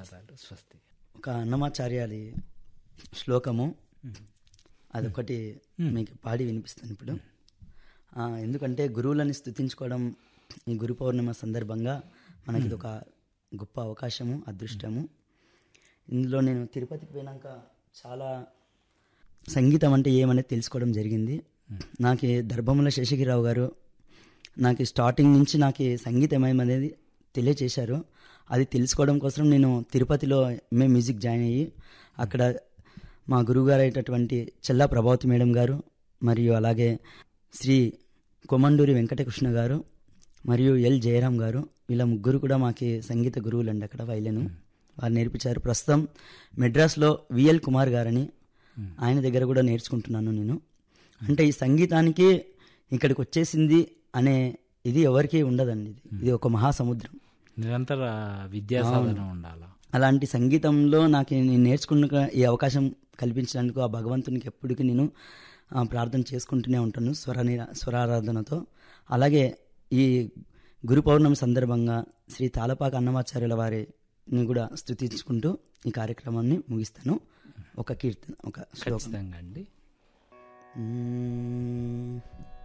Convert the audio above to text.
ధన్యవాదాలు స్వస్తి ఒక అన్నమాచార్యాలి శ్లోకము అదొకటి మీకు పాడి వినిపిస్తాను ఇప్పుడు ఆ, ఎందుకంటే గురువులని స్థుతించుకోవడం ఈ గురు పౌర్ణిమ సందర్భంగా మనకి ఇది ఒక గొప్ప అవకాశము అదృష్టము ఇందులో నేను తిరుపతికి పోయినాక చాలా సంగీతం అంటే ఏమనేది తెలుసుకోవడం జరిగింది నాకు దర్భముల శేషగిరిరావు గారు నాకు స్టార్టింగ్ నుంచి నాకు సంగీతం ఏమనేది తెలియచేశారు అది తెలుసుకోవడం కోసం నేను తిరుపతిలో ఎంఏ మ్యూజిక్ జాయిన్ అయ్యి అక్కడ మా గురువుగారు అయినటువంటి చెల్లా ప్రభావతి మేడం గారు మరియు అలాగే శ్రీ కొమండూరి వెంకటకృష్ణ గారు మరియు ఎల్ జయరాం గారు వీళ్ళ ముగ్గురు కూడా మాకి సంగీత గురువులు అండి అక్కడ వైలెను వారు నేర్పించారు ప్రస్తుతం మెడ్రాస్లో విఎల్ కుమార్ గారని ఆయన దగ్గర కూడా నేర్చుకుంటున్నాను నేను అంటే ఈ సంగీతానికి ఇక్కడికి వచ్చేసింది అనే ఇది ఎవరికీ ఉండదండి ఇది ఇది ఒక మహాసముద్రం నిరంతర విద్యా సాధన ఉండాలా అలాంటి సంగీతంలో నాకు నేను నేర్చుకున్న ఈ అవకాశం కల్పించినందుకు ఆ భగవంతునికి ఎప్పటికీ నేను ఆ, ప్రార్థన చేసుకుంటూనే ఉంటాను స్వర స్వరారాధనతో అలాగే ఈ గురు పౌర్ణమి సందర్భంగా శ్రీ తాలపాక అన్నమాచార్యుల వారిని కూడా స్తుతించుకుంటూ ఈ కార్యక్రమాన్ని ముగిస్తాను ఒక కీర్తన ఒక శ్లోకం ఖచ్చితంగా అండి మ్మ్.